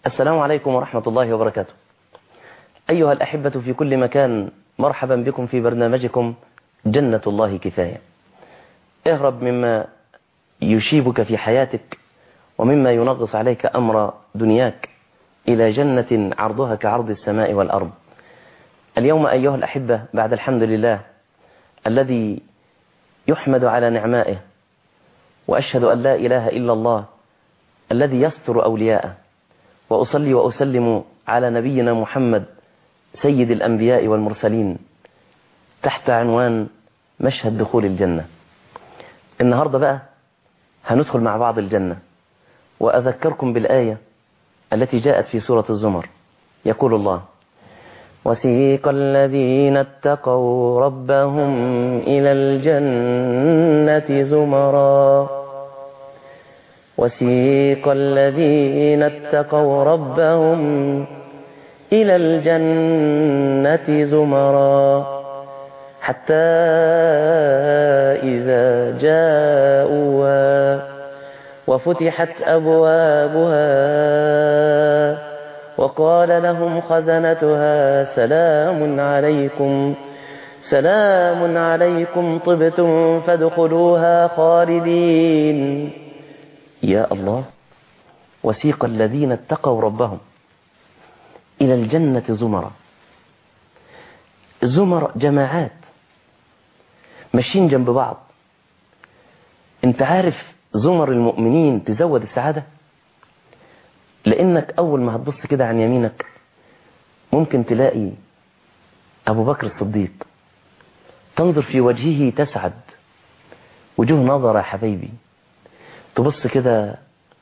السلام عليكم ورحمة الله وبركاته أيها الأحبة في كل مكان مرحبا بكم في برنامجكم جنة الله كفاية اهرب مما يشيبك في حياتك ومما ينغص عليك أمر دنياك إلى جنة عرضها كعرض السماء والأرض اليوم أيها الأحبة بعد الحمد لله الذي يحمد على نعمائه وأشهد أن لا إله إلا الله الذي يستر أولياءه وأصلي وأسلم على نبينا محمد سيد الأنبياء والمرسلين تحت عنوان مشهد دخول الجنة النهاردة بقى هندخل مع بعض الجنة وأذكركم بالآية التي جاءت في سورة الزمر يقول الله وسيق الذين اتقوا ربهم إلى الجنة زمرا وسيق الذين اتقوا ربهم إلى الجنة زمرا حتى إذا جاءوها وفتحت أبوابها وقال لهم خزنتها سلام عليكم سلام عليكم طبتم فادخلوها خالدين يا الله وسيق الذين اتقوا ربهم إلى الجنة زمرا زمر جماعات ماشيين جنب بعض انت عارف زمر المؤمنين تزود السعادة لانك اول ما هتبص كده عن يمينك ممكن تلاقي ابو بكر الصديق تنظر في وجهه تسعد وجوه نظرة يا حبيبي تبص كده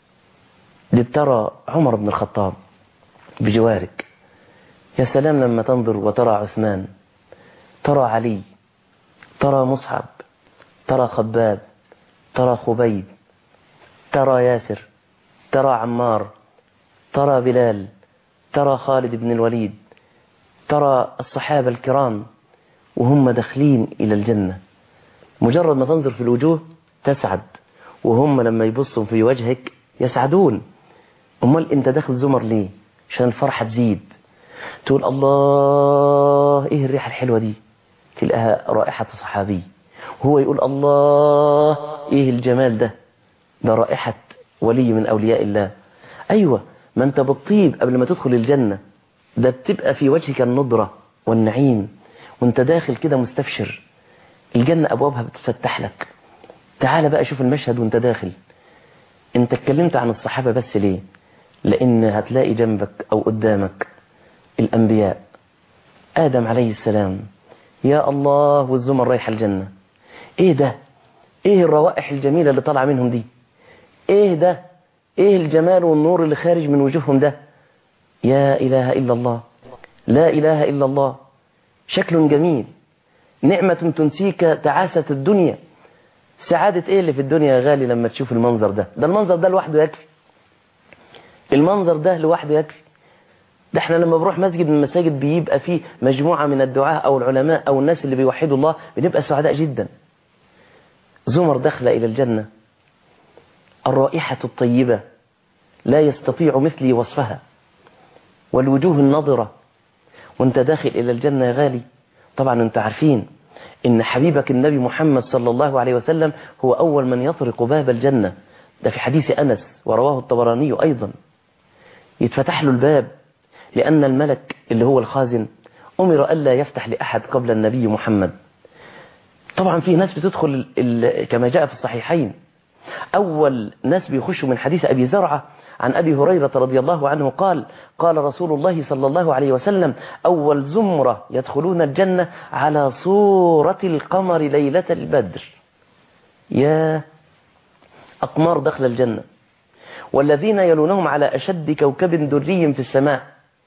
ترى عمر بن الخطاب بجوارك يا سلام لما تنظر وترى عثمان ترى علي ترى مصعب ترى خباب ترى خبيب ترى ياسر ترى عمار ترى بلال ترى خالد بن الوليد ترى الصحابة الكرام وهم داخلين إلى الجنة مجرد ما تنظر في الوجوه تسعد وهم لما يبصوا في وجهك يسعدون امال انت داخل زمر ليه عشان الفرحة تزيد تقول الله ايه الريحة الحلوة دي تلقاها رائحة صحابي وهو يقول الله ايه الجمال ده ده رائحة ولي من اولياء الله ايوه ما انت بتطيب قبل ما تدخل الجنة ده بتبقى في وجهك النضرة والنعيم وانت داخل كده مستبشر الجنة ابوابها بتفتح لك تعال بقى شوف المشهد وانت داخل انت اتكلمت عن الصحابة بس ليه لان هتلاقي جنبك او قدامك الانبياء ادم عليه السلام يا الله والزمر رايحة الجنة ايه ده ايه الروائح الجميلة اللي طالعة منهم دي ايه ده ايه الجمال والنور اللي خارج من وجوههم ده يا اله الا الله لا اله الا الله شكل جميل نعمة تنسيك تعاسة الدنيا سعادة ايه اللي في الدنيا يا غالي لما تشوف المنظر ده ده المنظر ده لوحده يكفي المنظر ده لوحده يكفي ده احنا لما بنروح مسجد من المساجد بيبقى فيه مجموعة من الدعاة او العلماء او الناس اللي بيوحدوا الله بنبقى سعداء جدا زمر داخلة الى الجنة الرائحة الطيبة لا يستطيع مثلي وصفها والوجوه النضرة وانت داخل إلى الجنة يا غالي طبعا انت عارفين إن حبيبك النبي محمد صلى الله عليه وسلم هو أول من يطرق باب الجنة ده في حديث أنس ورواه الطبراني أيضا يتفتح له الباب لأن الملك اللي هو الخازن أمر ألا يفتح لأحد قبل النبي محمد طبعا في ناس بتدخل كما جاء في الصحيحين أول ناس بيخشوا من حديث أبي زرعة عن أبي هريرة رضي الله عنه قال قال رسول الله صلى الله عليه وسلم أول زمرة يدخلون الجنة على صورة القمر ليلة البدر يا أقمار دخل الجنة والذين يلونهم على أشد كوكب دري في السماء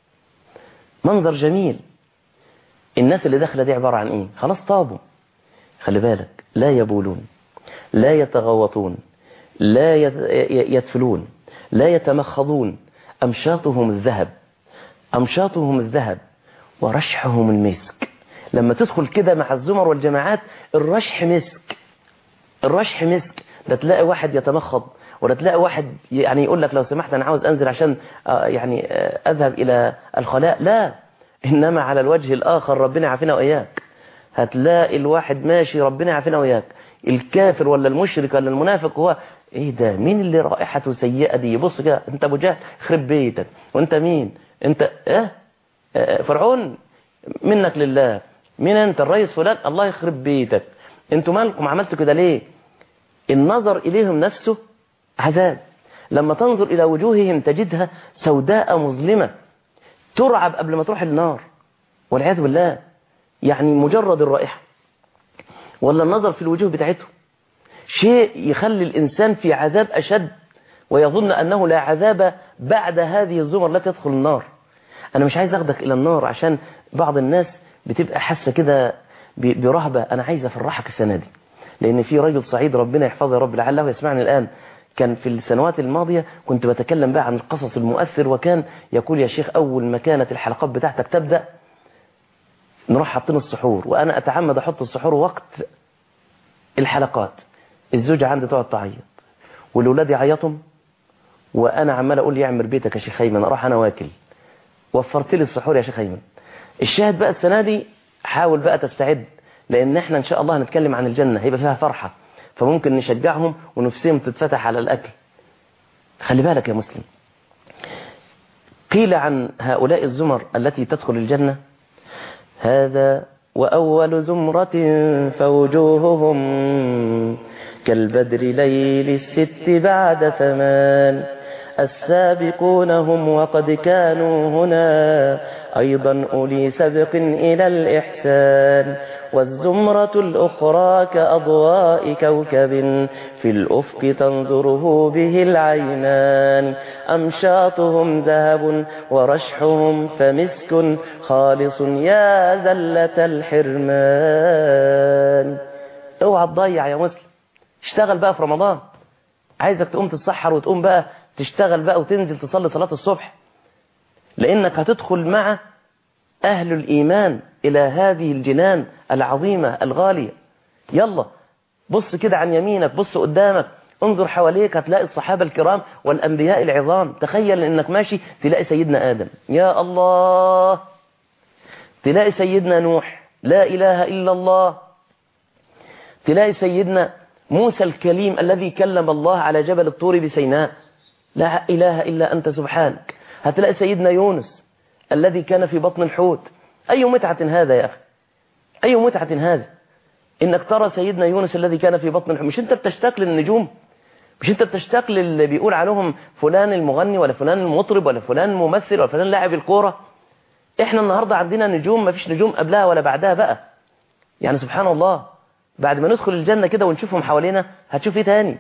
منظر جميل الناس اللي داخله دي عبارة عن إيه خلاص طابوا خلي بالك لا يبولون لا يتغوطون لا يدفلون لا يتمخضون أمشاطهم الذهب أمشاطهم الذهب ورشحهم المسك لما تدخل كده مع الزمر والجماعات الرشح مسك الرشح مسك ده تلاقي واحد يتمخض ولا تلاقي واحد يعني يقول لك لو سمحت انا عاوز انزل عشان آه، يعني آه، اذهب الى الخلاء لا انما على الوجه الاخر ربنا يعافينا واياك هتلاقي الواحد ماشي ربنا يعافينا واياك الكافر ولا المشرك ولا المنافق هو ايه ده مين اللي رائحته سيئه دي بص كده انت ابو جهل خرب بيتك وانت مين انت اه آه، فرعون منك لله مين انت الرئيس فلان الله يخرب بيتك انتوا مالكم عملتوا كده ليه النظر اليهم نفسه عذاب لما تنظر الى وجوههم تجدها سوداء مظلمه ترعب قبل ما تروح النار والعياذ بالله يعني مجرد الرائحه ولا النظر في الوجوه بتاعتهم شيء يخلي الإنسان في عذاب أشد ويظن أنه لا عذاب بعد هذه الزمر لا تدخل النار أنا مش عايز أخدك إلى النار عشان بعض الناس بتبقى حاسة كده ب- برهبة أنا عايز أفرحك السنة دي لأن في رجل صعيد ربنا يحفظه يا رب لعله يسمعني الآن كان في السنوات الماضية كنت بتكلم بقى عن القصص المؤثر وكان يقول يا شيخ أول ما كانت الحلقات بتاعتك تبدأ نروح حاطين السحور وأنا أتعمد أحط السحور وقت الحلقات الزوجة عندي تقعد تعيط والولاد يعيطهم وانا عمال اقول يعمر بيتك يا شيخ ايمن اروح انا واكل وفرت لي السحور يا شيخ ايمن الشاهد بقى السنه دي حاول بقى تستعد لان احنا ان شاء الله هنتكلم عن الجنه هيبقى فيها فرحه فممكن نشجعهم ونفسهم تتفتح على الاكل خلي بالك يا مسلم قيل عن هؤلاء الزمر التي تدخل الجنه هذا وأول زمرة فوجوههم كالبدر ليل الست بعد ثمان السابقون هم وقد كانوا هنا أيضا أولي سبق إلى الإحسان والزمرة الأخرى كأضواء كوكب في الأفق تنظره به العينان أمشاطهم ذهب ورشحهم فمسك خالص يا ذلة الحرمان اوعى تضيع يا مسلم اشتغل بقى في رمضان عايزك تقوم تتسحر وتقوم بقى تشتغل بقى وتنزل تصلي صلاة الصبح لأنك هتدخل مع أهل الإيمان إلى هذه الجنان العظيمة الغالية يلا بص كده عن يمينك بص قدامك انظر حواليك هتلاقي الصحابة الكرام والأنبياء العظام تخيل إنك ماشي تلاقي سيدنا آدم يا الله تلاقي سيدنا نوح لا إله إلا الله تلاقي سيدنا موسى الكليم الذي كلم الله على جبل الطور بسيناء لا إله إلا أنت سبحانك هتلاقي سيدنا يونس الذي كان في بطن الحوت أي متعة هذا يا أخي أي متعة هذا إنك ترى سيدنا يونس الذي كان في بطن الحوت مش أنت بتشتاق للنجوم مش أنت بتشتاق للي بيقول عليهم فلان المغني ولا فلان المطرب ولا فلان الممثل ولا فلان لاعب الكورة إحنا النهاردة عندنا نجوم ما فيش نجوم قبلها ولا بعدها بقى يعني سبحان الله بعد ما ندخل الجنة كده ونشوفهم حوالينا هتشوف إيه تاني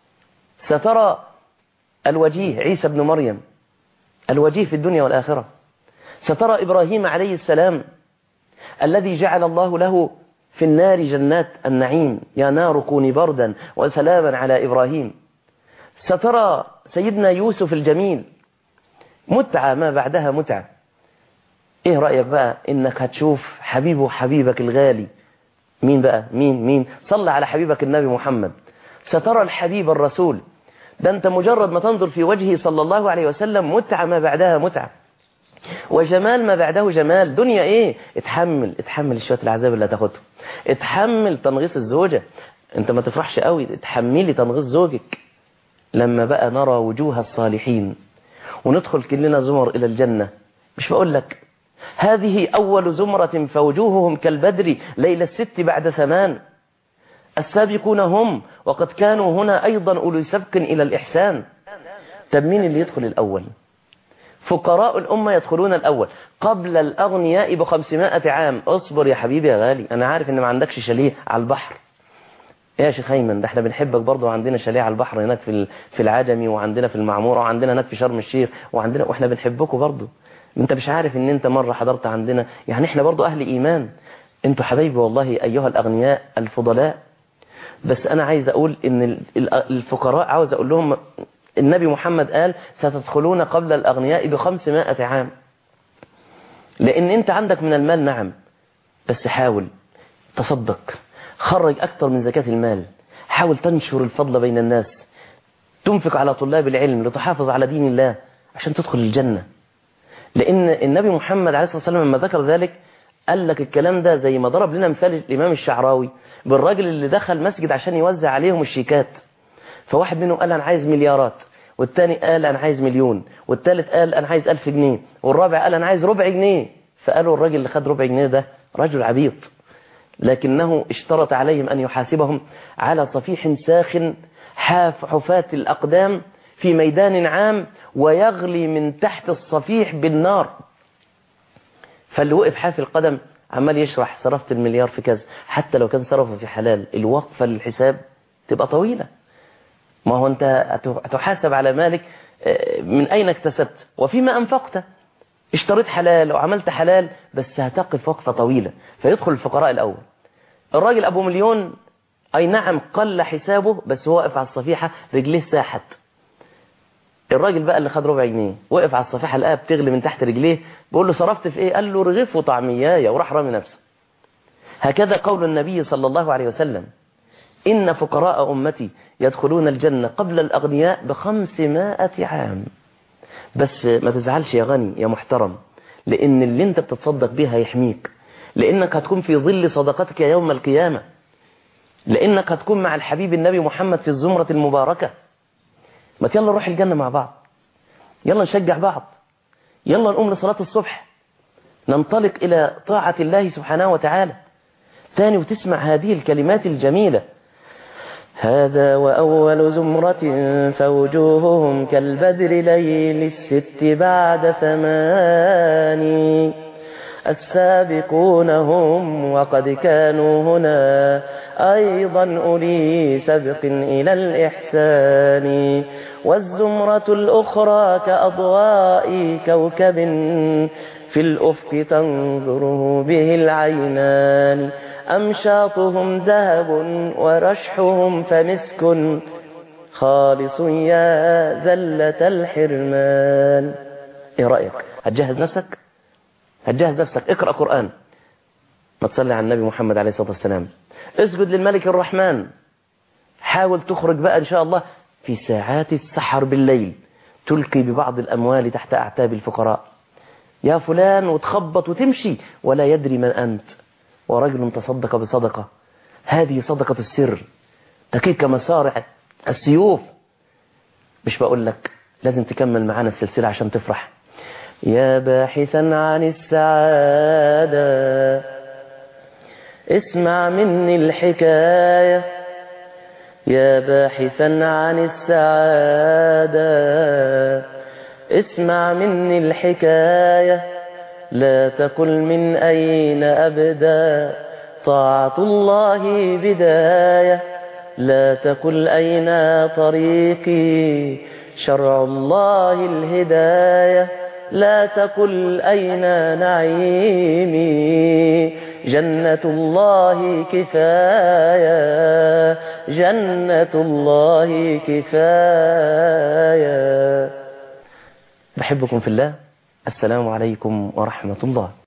سترى الوجيه عيسى بن مريم الوجيه في الدنيا والآخرة سترى إبراهيم عليه السلام الذي جعل الله له في النار جنات النعيم يا نار كوني بردا وسلاما على إبراهيم سترى سيدنا يوسف الجميل متعة ما بعدها متعة ايه رأيك بقى انك هتشوف حبيبه حبيبك الغالي مين بقى مين مين صلى على حبيبك النبي محمد سترى الحبيب الرسول ده انت مجرد ما تنظر في وجهه صلى الله عليه وسلم متعة ما بعدها متعة وجمال ما بعده جمال دنيا ايه اتحمل اتحمل شوية العذاب اللي هتاخده اتحمل تنغيص الزوجة انت ما تفرحش قوي اتحملي تنغيص زوجك لما بقى نرى وجوه الصالحين وندخل كلنا زمر الى الجنة مش بقول لك هذه أول زمرة فوجوههم كالبدر ليل الست بعد ثمان السابقون هم وقد كانوا هنا أيضا أولي سبق إلى الإحسان طب مين اللي يدخل الأول فقراء الأمة يدخلون الأول قبل الأغنياء بخمسمائة عام اصبر يا حبيبي يا غالي أنا عارف إن ما عندكش شاليه على البحر يا شيخ ايمن ده احنا بنحبك برضه وعندنا شاليه على البحر هناك في في العجمي وعندنا في المعموره وعندنا هناك في شرم الشيخ وعندنا واحنا بنحبكم برضه انت مش عارف ان انت مرة حضرت عندنا يعني احنا برضو اهل ايمان انتوا حبايبي والله ايها الاغنياء الفضلاء بس انا عايز اقول ان الفقراء عاوز اقول لهم النبي محمد قال ستدخلون قبل الاغنياء بخمسمائة عام لان انت عندك من المال نعم بس حاول تصدق خرج اكتر من زكاة المال حاول تنشر الفضل بين الناس تنفق على طلاب العلم لتحافظ على دين الله عشان تدخل الجنة لأن النبي محمد عليه الصلاة والسلام لما ذكر ذلك قال لك الكلام ده زي ما ضرب لنا مثال الإمام الشعراوي بالراجل اللي دخل مسجد عشان يوزع عليهم الشيكات فواحد منهم قال أنا عايز مليارات والتاني قال أنا عايز مليون والتالت قال أنا عايز ألف جنيه والرابع قال أنا عايز ربع جنيه فقالوا الراجل اللي خد ربع جنيه ده رجل عبيط لكنه اشترط عليهم أن يحاسبهم على صفيح ساخن حاف حفاة الأقدام في ميدان عام ويغلي من تحت الصفيح بالنار فاللي وقف حافي القدم عمال يشرح صرفت المليار في كذا حتى لو كان صرفه في حلال الوقفة للحساب تبقى طويلة ما هو أنت هتحاسب على مالك من أين اكتسبت وفيما أنفقت اشتريت حلال وعملت حلال بس هتقف وقفة طويلة فيدخل الفقراء الأول الراجل أبو مليون أي نعم قل حسابه بس هو واقف على الصفيحة رجليه ساحت الراجل بقى اللي خد ربع جنيه وقف على الصفيحة لقاها بتغلي من تحت رجليه بيقول له صرفت في ايه قال له رغيف وطعميايه وراح رامي نفسه هكذا قول النبي صلى الله عليه وسلم إن فقراء أمتي يدخلون الجنة قبل الأغنياء بخمسمائة عام بس ما تزعلش يا غني يا محترم لأن اللي انت بتتصدق بيها يحميك لأنك هتكون في ظل صدقتك يوم القيامة لأنك هتكون مع الحبيب النبي محمد في الزمرة المباركة ما يلا نروح الجنة مع بعض يلا نشجع بعض يلا نقوم لصلاة الصبح ننطلق إلى طاعة الله سبحانه وتعالى تاني وتسمع هذه الكلمات الجميلة هذا وأول زمرة فوجوههم كالبدر ليل الست بعد ثماني السابقون هم وقد كانوا هنا أيضا أولي سبق إلى الإحسان والزمرة الأخرى كأضواء كوكب في الأفق تنظره به العينان أمشاطهم ذهب ورشحهم فمسك خالص يا ذلة الحرمان ايه رأيك هتجهز نفسك هتجهز نفسك اقرأ قرآن ما تصلي على النبي محمد عليه الصلاة والسلام اسجد للملك الرحمن حاول تخرج بقى إن شاء الله في ساعات السحر بالليل تلقي ببعض الأموال تحت أعتاب الفقراء يا فلان وتخبط وتمشي ولا يدري من أنت ورجل تصدق بصدقة هذه صدقة السر تكيك مسارع السيوف مش بقول لك لازم تكمل معانا السلسلة عشان تفرح يا باحثا عن السعادة اسمع مني الحكاية يا باحثا عن السعادة اسمع مني الحكاية لا تقل من أين أبدا طاعة الله بداية لا تقل أين طريقي شرع الله الهداية لا تقل أين نعيمي جنة الله كفاية جنة الله كفاية بحبكم في الله السلام عليكم ورحمة الله